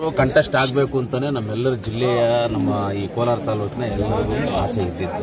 Contest ಆಗಬೇಕು ಅಂತಾನೆ ನಮ್ಮೆಲ್ಲರ ಜಿಲ್ಲೆಯ ನಮ್ಮ ಈ ಕೋಲಾರ ತಾಲೂಕಿನ ಎಲ್ಲರಿಗೂ ಆಸೆ ಇದ್ದಿತ್ತು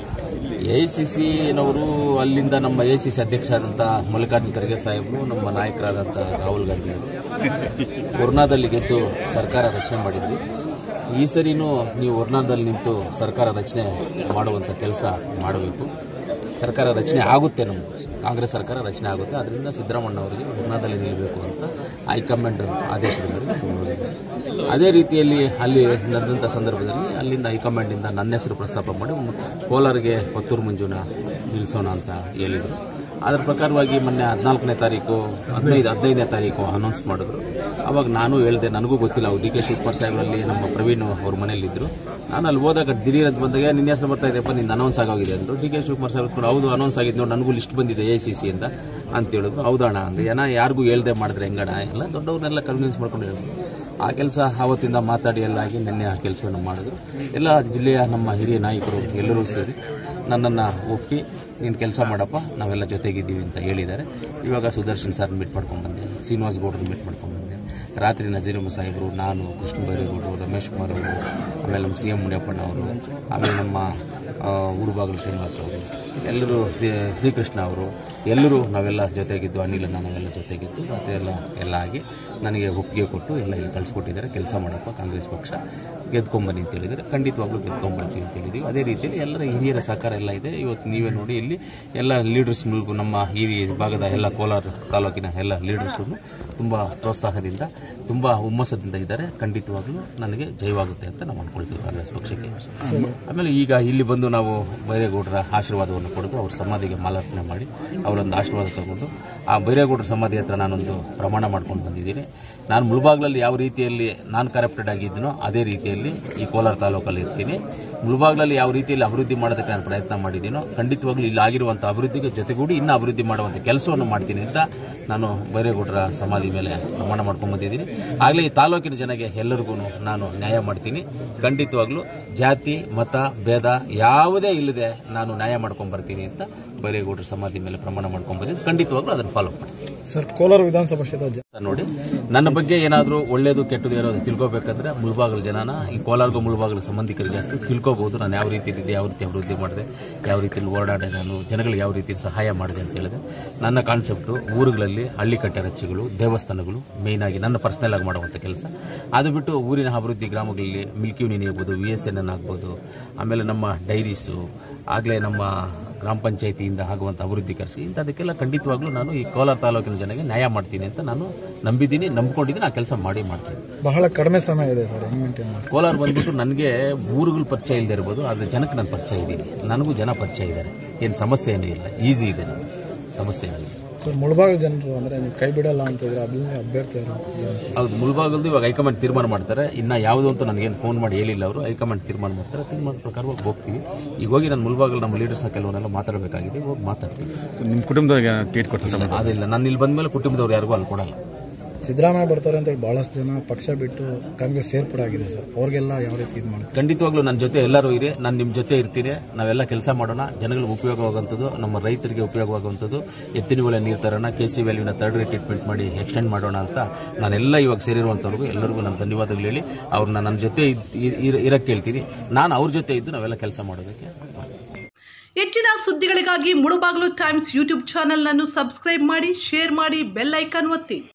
ಎ ಸಿ ಸಿನವರು ಅಲ್ಲಿಂದ ನಮ್ಮ ಎ ಸಿ ಸಿ ಅಧ್ಯಕ್ಷರಾದಂಥ ಮಲ್ಲಿಕಾರ್ಜುನ ಖರ್ಗೆ ಸಾಹೇಬರು ನಮ್ಮ ನಾಯಕರಾದಂಥ ರಾಹುಲ್ ಗಾಂಧಿ ಅವರು ವರ್ಣಾದಲ್ಲಿ ಗೆದ್ದು ಸರ್ಕಾರ ರಚನೆ ಮಾಡಿದ್ವಿ ಈ ಸರಿನೂ ನೀವು ವರ್ಣಾದಲ್ಲಿ ನಿಂತು ಸರ್ಕಾರ ರಚನೆ ಮಾಡುವಂಥ ಕೆಲಸ ಮಾಡಬೇಕು ಸರ್ಕಾರ ರಚನೆ ಆಗುತ್ತೆ ನಮ್ಮದು ಕಾಂಗ್ರೆಸ್ ಸರ್ಕಾರ ರಚನೆ ಆಗುತ್ತೆ ಅದರಿಂದ ಸಿದ್ದರಾಮಣ್ಣ ಅವರಿಗೆ ವರ್ಣಾದಲ್ಲಿ ನಿಲ್ಲಬೇಕು ಅಂತ ಹೈಕಮಾಂಡ್ ಆದೇಶದ ಮೇರೆಗೆ ನಾವು ನೋಡಿದ್ವಿ. ಅದೇ ರೀತಿಯಲ್ಲಿ ಅಲ್ಲಿ ನಡೆದಂಥ ಸಂದರ್ಭದಲ್ಲಿ ಅಲ್ಲಿಂದ ಹೈಕಮಾಂಡಿಂದ ನನ್ನ ಹೆಸರು ಪ್ರಸ್ತಾಪ ಮಾಡಿ ಮ್- ಕೋಲಾರಿಗೆ ಕೊತ್ತೂರು ಮಂಜುನ ನಿಲ್ಲಿಸೋಣ ಅಂತ ಹೇಳಿದರು ಅದರ ಪ್ರಕಾರವಾಗಿ ಮೊನ್ನೆ ಹದಿನಾಲ್ಕನೇ ತಾರೀಕು ಹದಿನೈದು ಹದಿನೈದನೇ ತಾರೀಕು ಅನೌನ್ಸ್ ಮಾಡಿದ್ರು ಅವಾಗ ನಾನು ಹೇಳಿದೆ ನನಗೂ ಗೊತ್ತಿಲ್ಲ ಅವ್ರು ಡಿ ಕೆ ಶಿವಕುಮಾರ್ ಸಾಹೇಬರಲ್ಲಿ ನಮ್ಮ ಪ್ರವೀಣ್ ಅವ್ರ ಮನೇಲಿದ್ದರು ನಾನು ಅಲ್ಲಿ ಹೋದಾಗ ದಿಢೀರ್ ಅಂತ ಬಂದಾಗ ನಿನ್ನ ಹೆಸರು ಬರ್ತಾ ಇದೆಯಪ್ಪ ನಿನ್ನ ಅನೌನ್ಸ್ ಆಗೋಗಿದೆ ಅಂದರು ಡಿ ಕೆ ಶಿವಕುಮಾರ್ ಸಾಹೇಬ್ ಕೂಡ ಹೌದು ಅನೌನ್ಸ್ ಆಗಿದ್ದು ನೋಡಿ ನನಗೂ ಲಿಸ್ಟ್ ಬಂದಿದೆ ಎ ಸಿ ಸಿ ಅಂತ ಅಂತ ಹೇಳಿದ್ರು ಹೌದಣ್ಣ ಅಂದ್ರೆ ಏನ ಯಾರಿಗೂ ಹೇಳ್ದೆ ಮಾಡಿದ್ರೆ ಹೆಂಗಣ ಎಲ್ಲ ದೊಡ್ಡವ್ರನ್ನೆಲ್ಲ ಕನ್ವಿನ್ಸ್ ಮಾಡ್ಕೊಂಡು ಹೇಳಿದ್ರು ಆ ಕೆಲಸ ಆವತ್ತಿಂದ ಮಾತಾಡಿ ಎಲ್ಲ ಆಗಿ ನಿನ್ನೆ ಆ ಕೆಲಸವನ್ನು ಮಾಡಿದ್ರು ಎಲ್ಲ ಜಿಲ್ಲೆಯ ನಮ್ಮ ಹಿರಿಯ ನಾಯಕರು ಎಲ್ಲರೂ ಸೇರಿ ನನ್ನನ್ನು ಒಪ್ಪಿ ನೀನು ಕೆಲಸ ಮಾಡಪ್ಪ ನಾವೆಲ್ಲ ಜೊತೆಗಿದ್ದೀವಿ ಅಂತ ಹೇಳಿದ್ದಾರೆ ಇವಾಗ ಸುದರ್ಶನ್ ಸರ್ ಮೀಟ್ ಮಾಡ್ಕೊಂಡು ಬಂದೆ ಶ್ರೀನಿವಾಸ್ ಗೌಡ್ರು ಮೀಟ್ ಮಾಡ್ಕೊಂಡು ಬಂದೆ ರಾತ್ರಿ ನಜೀರಮ್ಮ ಸಾಹೇಬರು ನಾನು ಕೃಷ್ಣ ಬೈರೇಗೌಡರು ರಮೇಶ್ ಕುಮಾರ್ ಅವರು ಆಮೇಲೆ ನಮ್ಮ ಸಿ ಎಂ ಮುನಿಯಪ್ಪಣ್ಣ ಅವರು ಆಮೇಲೆ ನಮ್ಮ ಆ, ಊರುಬಾಗಿಲು ಶ್ರೀನಿವಾಸ್ ಅವರು ಎಲ್ಲರೂ ಶ್ರೀ- ಶ್ರೀಕೃಷ್ಣ ಅವರು ಎಲ್ಲರೂ ನಾವೆಲ್ಲ ಜೊತೆಗಿದ್ದು ಅನಿಲನ್ನ ನಾವೆಲ್ಲ ಜೊತೆಗಿದ್ದು ಮತ್ತು ಎಲ್ಲ ಎಲ್ಲ ಆಗಿ ನನಗೆ ಒಪ್ಪಿಗೆ ಕೊಟ್ಟು ಎಲ್ಲ ಇಲ್ಲಿ ಕಳಿಸ್ಕೊಟ್ಟಿದ್ದಾರೆ ಕೆಲಸ ಮಾಡಪ್ಪ ಕಾಂಗ್ರೆಸ್ ಪಕ್ಷ ಗೆದ್ಕೊಂಬನ್ನಿ ಅಂತ ಹೇಳಿದರೆ ಖಂಡಿತವಾಗ್ಲೂ ಗೆದ್ಕೊಂಬರ್ತೀವಿ ಅಂತ ಹೇಳಿದ್ದೀವಿ ಅದೇ ರೀತಿಯಲ್ಲಿ ಎಲ್ಲರ ಹಿರಿಯರ ಸಹಕಾರ ಎಲ್ಲ ಇದೆ ಇವತ್ತು ನೀವೇ ನೋಡಿ ಇಲ್ಲಿ ಎಲ್ಲ ಲೀಡರ್ಸ್ ಮೂಲಕ ನಮ್ಮ ಈ ಭಾಗದ ಎಲ್ಲ ಕೋಲಾರ ತಾಲೂಕಿನ ಎಲ್ಲ ಲೀಡರ್ಸನ್ನು ತುಂಬ ಪ್ರೋತ್ಸಾಹದಿಂದ ತುಂಬ ಹುಮ್ಮಸ್ಸದಿಂದ ಇದ್ದಾರೆ ಖಂಡಿತವಾಗ್ಲೂ ನನಗೆ ಜಯವಾಗುತ್ತೆ ಅಂತ ನಾವು ಅನ್ಕೊಳ್ತೀವಿ ಕಾಂಗ್ರೆಸ್ ಪಕ್ಷಕ್ಕೆ ಆಮೇಲೆ ಈಗ ಇಲ್ಲಿ ಬಂದು ನಾವು ಬೈರೇಗೌಡರ ಆಶೀರ್ವಾದವನ್ನು ಪಡೆದು ಅವ್ರ ಸಮಾಧಿಗೆ ಮಾಲಾರ್ಪಣೆ ಮಾಡಿ ಅವರೊಂದು ಆಶೀರ್ವಾದ ತಗೊಂಡು ಆ ಬೈರೇಗೌಡರ ಸಮಾಧಿ ಹತ್ರ ನಾನೊಂದು ಪ್ರಮಾಣ ಮಾಡ್ಕೊಂಡು ಬಂದಿದ್ದೀನಿ ನಾನು ಮುಳುಬಾಗ್ಲಲ್ಲಿ ಯಾವ ರೀತಿಯಲ್ಲಿ ನಾನು ಕರಪ್ಟೆಡ್ ಆಗಿದ್ದೀನೋ ಅದೇ ರೀತಿಯಲ್ಲಿ ಈ ಕೋಲಾರ ತಾಲೂಕಲ್ಲಿ ಇರ್ತೀನಿ ಮುಳುಬಾಗ್ಲಲ್ಲಿ ಯಾವ ರೀತಿಯಲ್ಲಿ ಅಭಿವೃದ್ಧಿ ಮಾಡೋದಕ್ಕೆ ನಾನು ಪ್ರಯತ್ನ ಮಾಡಿದ್ದೀನೋ ಖಂಡಿತವಾಗ್ಲೂ ಇಲ್ಲಿ ಆಗಿರುವಂಥ ಅಭಿವೃದ್ಧಿಗೆ ಜೊತೆಗೂಡಿ ಇನ್ನೂ ಅಭಿವೃದ್ಧಿ ಮಾಡುವಂಥ ಕೆಲಸವನ್ನು ಮಾಡ್ತೀನಿ ಅಂತ ನಾನು ಬೈರೇಗೌಡರ ಸಮಾಧಿ ಮೇಲೆ ಪ್ರಮಾಣ ಮಾಡ್ಕೊಂಡು ಬಂದಿದ್ದೀನಿ ಆಗಲೇ ಈ ತಾಲೂಕಿನ ಜನಗೆ ಎಲ್ಲರಿಗೂ ನಾನು ನ್ಯಾಯ ಮಾಡ್ತೀನಿ ಖಂಡಿತವಾಗ್ಲೂ ಜಾತಿ ಮತ ಭೇದ ಯಾವುದೇ ಇಲ್ಲದೆ ನಾನು ನ್ಯಾಯ ಮಾಡ್ಕೊಂಡು ಬರ್ತೀನಿ ಅಂತ ಬೈರೇಗೌಡರ ಸಮಾಧಿ ಮೇಲೆ ಪ್ರಮಾಣ ಮಾಡ್ಕೊಂಡು ಬಂದಿದ್ದೀನಿ ಖಂಡಿತವಾಗ್ಲೂ ಅದನ್ನು ಫಾಲೋ ಮಾಡಿ ಸರ್ ಕೋಲಾರ ವಿಧಾನಸಭಾ ಕ್ಷೇತ್ರ ಜ- ನೋಡಿ ನನ್ನ ಬಗ್ಗೆ ಏನಾದರೂ ಒಳ್ಳೇದು ಕೆಟ್ಟದು ಏನಾದ್ರು ತಿಳ್ಕೊಬೇಕಂದ್ರೆ ಮುಳ್ಬಾಗಲ ಜನನ ಈ ಕೋಲಾರ್ಗು ಮುಳ್ಬಾಗಲ ಸಂಬಂಧಿಕರು ಜಾಸ್ತಿ ತಿಳ್ಕೊಬಹುದು ನಾನು ಯಾವ ರೀತಿ ಇದ್ದೆ ಯಾವ ರೀತಿ ಅಭಿವೃದ್ಧಿ ಮಾಡಿದೆ ಯಾವ ರೀತಿಯಲ್ಲಿ ಓಡಾಡಿದೆ ನಾನು ಜನಗಳಿಗೆ ಯಾವ ರೀತಿ ಸಹಾಯ ಮಾಡಿದೆ ಅಂತ ಹೇಳಿದೆ ನನ್ನ ಕಾನ್ಸೆಪ್ಟು ಊರುಗಳಲ್ಲಿ ಹಳ್ಳಿ ಕಟ್ಟೆ ರಚ್ಚೆಗಳು ದೇವಸ್ಥಾನಗಳು ಮೇಯ್ನ್ ಆಗಿ ನನ್ನ ಪರ್ಸನಲ್ ಆಗಿ ಮಾಡುವಂಥ ಕೆಲಸ ಅದು ಬಿಟ್ಟು ಊರಿನ ಅಭಿವೃದ್ಧಿ ಗ್ರಾಮಗಳಲ್ಲಿ ಮಿಲ್ಕಿ ಯೂನಿಯನ್ ಆಗ್ಬೋದು ವಿ ಎಸ್ ಎನ್ ಎನ್ ಆಗ್ಬೋದು ಆಮೇಲೆ ನಮ್ಮ ಡೈರೀಸು ಆಗಲೇ ನಮ್ಮ ಗ್ರಾಮ ಪಂಚಾಯತಿಯಿಂದ ಆಗುವಂಥ ಅಭಿವೃದ್ಧಿ ಕೆಲಸ ಇಂಥದಕ್ಕೆಲ್ಲ ಖಂಡಿತವಾಗ್ಲೂ ನಾನು ಈ ಕೋಲಾರ ತಾಲೂಕಿನ ಜನಗೆ ನ್ಯಾಯ ಮಾಡ್ತೀನಿ ಅಂತ ನಾನು ನಂಬಿದ್ದೀನಿ ನಂಬ್ಕೊಂಡಿದ್ದೀನಿ ಆ ಕೆಲಸ ಮಾಡಿ ಮಾಡ್ತೀನಿ ಬಹಳ ಕಡಿಮೆ ಸಮಯ ಇದೆ ಸರ್ ಹೆಂಗ್ ಮೇಂಟೈನ್ ಮಾಡಿ ಕೋಲಾರ ಬಂದ್ಬಿಟ್ಟು ನನಗೆ ಊರುಗಳ ಪರಿಚಯ ಇಲ್ಲದೆ ಇರ್ಬೋದು ಆದರೆ ಜನಕ್ಕೆ ನನ್ನ ಪರಿಚಯ ಇದ್ದೀನಿ ನನಗೂ ಜನ ಪರಿಚಯ ಇದ್ದಾರೆ ಏನು ಸಮಸ್ಯೆ ಏನೂ ಇಲ್ಲ ಈಸಿ ಇದೆ ನನಗೆ ಸಮಸ್ಯೆ ಏನಿಲ್ಲ ಸರ್ ಮುಳಬಾಗ ಜನರು ಅಂದ್ರೆ ನೀವು ಕೈ ಬಿಡಲ್ಲ ಅಂತಿದ್ರೆ ಅಭಿನಯ ಅಭ್ಯರ್ಥಿಯರು ಏನು? ಹೌದು ಮುಳ್ಬಾಗಲ್ದು ಇವಾಗ ಹೈಕಮಾಂಡ್ ತೀರ್ಮಾನ ಮಾಡ್ತಾರೆ ಇನ್ನ ಯಾವುದು ಅಂತ ನನಗೇನು ಫೋನ್ ಮಾಡಿ ಹೇಳಿಲ್ಲ ಅವರು ಹೈಕಮಾಂಡ್ ತೀರ್ಮಾನ ಮಾಡ್ತಾರೆ ತೀರ್ಮಾನ ಪ್ರಕಾರವಾಗಿ ಹೋಗ್ತೀವಿ ಈಗ ಹೋಗಿ ನಾನು ಮುಳ್ಬಾಗಲ್ ನಮ್ಮ ಲೀಡರ್ಸ್ನ ಕೆಲವನ್ನೆಲ್ಲ ಮಾತಾಡಬೇಕಾಗಿದೆ ಹೋಗಿ ಮಾತಾಡ್ತೀನಿ ನಿಮ್ಮ ಕುಟುಂಬದವ್ರಿಗೆ ಟೀಟ್ ಕೊಡ್ತಾರೆ ಸರ್ ಅದಿಲ್ಲ ನಾನು ಇಲ್ಲಿ ಬಂದ್ಮೇಲೆ ಕುಟುಂಬದವ್ರು ಯಾರಿಗೂ ಅಲ್ಲಿ ಕೊಡಲ್ಲ ಸಿದ್ದರಾಮಯ್ಯ ಬರ್ತಾರೆ ಅಂತೇಳಿ ಬಹಳಷ್ಟು ಜನ ಪಕ್ಷ ಬಿಟ್ಟು ಕಾಂಗ್ರೆಸ್ ಸೇರ್ಪಡೆ ಆಗಿದೆ ಸರ್ ಅವ್ರಿಗೆಲ್ಲ ಯಾವ ರೀತಿ ಇದು ಮಾಡ್ತಾರೆ ಖಂಡಿತವಾಗ್ಲೂ ನನ್ನ ಜೊತೆ ಎಲ್ಲರೂ ಇರಿ ನಾನು ನಿಮ್ಮ ಜೊತೆ ಇರ್ತೀನಿ ನಾವೆಲ್ಲ ಕೆಲಸ ಮಾಡೋಣ ಜನಗಳಿಗೆ ಉಪಯೋಗವಾಗುವಂಥದ್ದು ನಮ್ಮ ರೈತರಿಗೆ ಉಪಯೋಗವಾಗುವಂಥದ್ದು ಎತ್ತಿನ ಬೆಲೆ ನೀರು ತರೋಣ ಕೆ ಸಿ ವ್ಯಾಲ್ಯೂನ ಥರ್ಡ್ ರೇಟ್ ಟ್ರೀಟ್ಮೆಂಟ್ ಮಾಡಿ ಎಕ್ಸ್ಟೆಂಡ್ ಮಾಡೋಣ ಅಂತ ನಾನೆಲ್ಲ ಇವಾಗ ಸೇರಿರುವಂಥವ್ರಿಗೂ ಎಲ್ಲರಿಗೂ ನಾನು ಧನ್ಯವಾದಗಳು ಹೇಳಿ ಅವ್ರನ್ನ ನನ್ನ ಜೊತೆ ಇರಕ್ಕೆ ಹೇಳ್ತೀನಿ ನಾನು ಅವ್ರ ಜೊತೆ ಇದ್ದು ನಾವೆಲ್ಲ ಕೆಲಸ ಮಾಡೋದಕ್ಕೆ ಮಾಡ್ತೀನಿ ಹೆಚ್ಚಿನ ಸುದ್ದಿಗಳಿಗಾಗಿ ಮುಳುಬಾಗಿಲು ಟೈಮ್ಸ್ ಯೂಟ್ಯೂಬ್ ಚಾನೆಲ್ ಅನ್ನು ಸಬ್ಸ್ಕ್ರೈಬ್ ಮಾಡಿ ಶೇರ್ ಮಾಡಿ ಬೆಲ್ ಐಕಾನ್ ಒತ್ತಿ